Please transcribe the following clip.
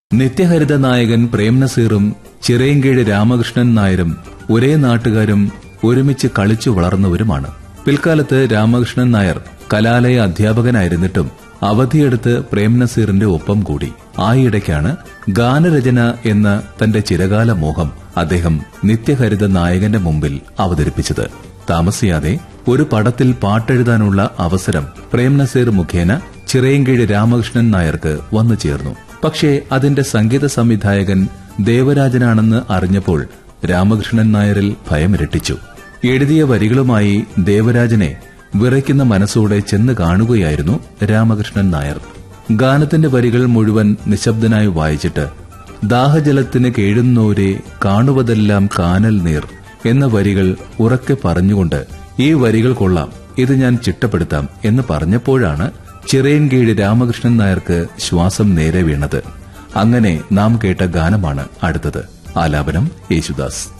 നിത്യഹരിത നായകൻ പ്രേംനസീറും ചിറയൻകീഴ് രാമകൃഷ്ണൻ നായരും ഒരേ നാട്ടുകാരും ഒരുമിച്ച് കളിച്ചു വളർന്നവരുമാണ് പിൽക്കാലത്ത് രാമകൃഷ്ണൻ നായർ കലാലയ അധ്യാപകനായിരുന്നിട്ടും അവധിയെടുത്ത് പ്രേംനസീറിന്റെ ഒപ്പം കൂടി ആയിടയ്ക്കാണ് ഗാനരചന എന്ന തന്റെ ചിരകാല മോഹം അദ്ദേഹം നിത്യഹരിത നായകന്റെ മുമ്പിൽ അവതരിപ്പിച്ചത് താമസിയാതെ ഒരു പടത്തിൽ പാട്ടെഴുതാനുള്ള അവസരം പ്രേംനസീർ മുഖേന ചിറയൻകീഴ് രാമകൃഷ്ണൻ നായർക്ക് വന്നു ചേർന്നു പക്ഷേ അതിന്റെ സംഗീത സംവിധായകൻ ദേവരാജനാണെന്ന് അറിഞ്ഞപ്പോൾ രാമകൃഷ്ണൻ നായരിൽ ഭയമിരട്ടിച്ചു എഴുതിയ വരികളുമായി ദേവരാജനെ വിറയ്ക്കുന്ന മനസ്സോടെ ചെന്ന് കാണുകയായിരുന്നു രാമകൃഷ്ണൻ നായർ ഗാനത്തിന്റെ വരികൾ മുഴുവൻ നിശബ്ദനായി വായിച്ചിട്ട് ദാഹജലത്തിന് കേഴുന്നോരെ കാണുവതെല്ലാം കാനൽ നീർ എന്ന വരികൾ ഉറക്കെ പറഞ്ഞുകൊണ്ട് ഈ വരികൾ കൊള്ളാം ഇത് ഞാൻ ചിട്ടപ്പെടുത്താം എന്ന് പറഞ്ഞപ്പോഴാണ് ചിറയൻകീഴ് രാമകൃഷ്ണൻ നായർക്ക് ശ്വാസം നേരെ വീണത് അങ്ങനെ നാം കേട്ട ഗാനമാണ് അടുത്തത് ആലാപനം യേശുദാസ്